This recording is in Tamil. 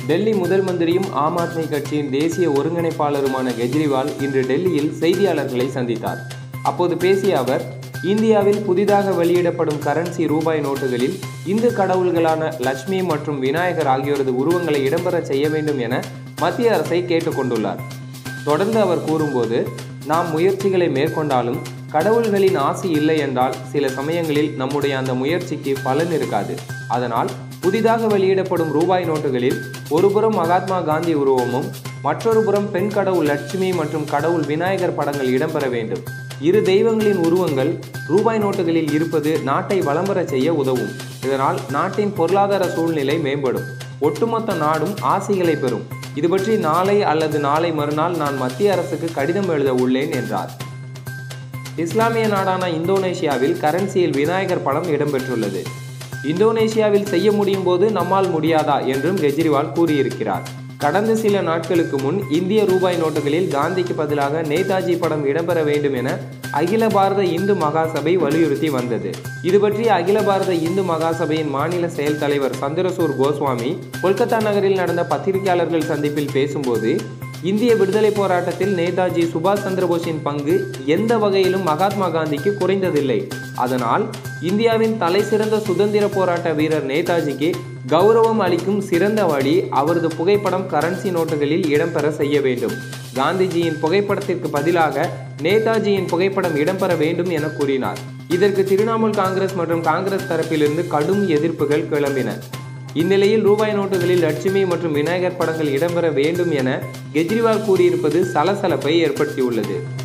டெல்லி முதல் மந்திரியும் ஆம் ஆத்மி கட்சியின் தேசிய ஒருங்கிணைப்பாளருமான கெஜ்ரிவால் இன்று டெல்லியில் செய்தியாளர்களை சந்தித்தார் அப்போது பேசிய அவர் இந்தியாவில் புதிதாக வெளியிடப்படும் கரன்சி ரூபாய் நோட்டுகளில் இந்து கடவுள்களான லட்சுமி மற்றும் விநாயகர் ஆகியோரது உருவங்களை இடம்பெற செய்ய வேண்டும் என மத்திய அரசை கேட்டுக்கொண்டுள்ளார் தொடர்ந்து அவர் கூறும்போது நாம் முயற்சிகளை மேற்கொண்டாலும் கடவுள்களின் ஆசி இல்லை என்றால் சில சமயங்களில் நம்முடைய அந்த முயற்சிக்கு பலன் இருக்காது அதனால் புதிதாக வெளியிடப்படும் ரூபாய் நோட்டுகளில் ஒருபுறம் மகாத்மா காந்தி உருவமும் மற்றொரு புறம் பெண் கடவுள் லட்சுமி மற்றும் கடவுள் விநாயகர் படங்கள் இடம்பெற வேண்டும் இரு தெய்வங்களின் உருவங்கள் ரூபாய் நோட்டுகளில் இருப்பது நாட்டை வளம்பர செய்ய உதவும் இதனால் நாட்டின் பொருளாதார சூழ்நிலை மேம்படும் ஒட்டுமொத்த நாடும் ஆசைகளை பெறும் இது பற்றி நாளை அல்லது நாளை மறுநாள் நான் மத்திய அரசுக்கு கடிதம் எழுத உள்ளேன் என்றார் இஸ்லாமிய நாடான இந்தோனேஷியாவில் கரன்சியில் விநாயகர் படம் இடம்பெற்றுள்ளது இந்தோனேஷியாவில் செய்ய முடியும் போது நம்மால் முடியாதா என்றும் கெஜ்ரிவால் கூறியிருக்கிறார் கடந்த சில நாட்களுக்கு முன் இந்திய ரூபாய் நோட்டுகளில் காந்திக்கு பதிலாக நேதாஜி படம் இடம்பெற வேண்டும் என அகில பாரத இந்து மகாசபை வலியுறுத்தி வந்தது இது பற்றி அகில பாரத இந்து மகாசபையின் மாநில செயல் தலைவர் சந்திரசூர் கோஸ்வாமி கொல்கத்தா நகரில் நடந்த பத்திரிகையாளர்கள் சந்திப்பில் பேசும்போது இந்திய விடுதலை போராட்டத்தில் நேதாஜி சுபாஷ் சந்திரபோஸின் பங்கு எந்த வகையிலும் மகாத்மா காந்திக்கு குறைந்ததில்லை அதனால் இந்தியாவின் தலை சிறந்த சுதந்திர போராட்ட வீரர் நேதாஜிக்கு கௌரவம் அளிக்கும் சிறந்த வழி அவரது புகைப்படம் கரன்சி நோட்டுகளில் இடம்பெற செய்ய வேண்டும் காந்திஜியின் புகைப்படத்திற்கு பதிலாக நேதாஜியின் புகைப்படம் இடம்பெற வேண்டும் என கூறினார் இதற்கு திரிணாமுல் காங்கிரஸ் மற்றும் காங்கிரஸ் தரப்பிலிருந்து கடும் எதிர்ப்புகள் கிளம்பின இந்நிலையில் ரூபாய் நோட்டுகளில் லட்சுமி மற்றும் விநாயகர் படங்கள் இடம்பெற வேண்டும் என கெஜ்ரிவால் கூறியிருப்பது சலசலப்பை ஏற்படுத்தியுள்ளது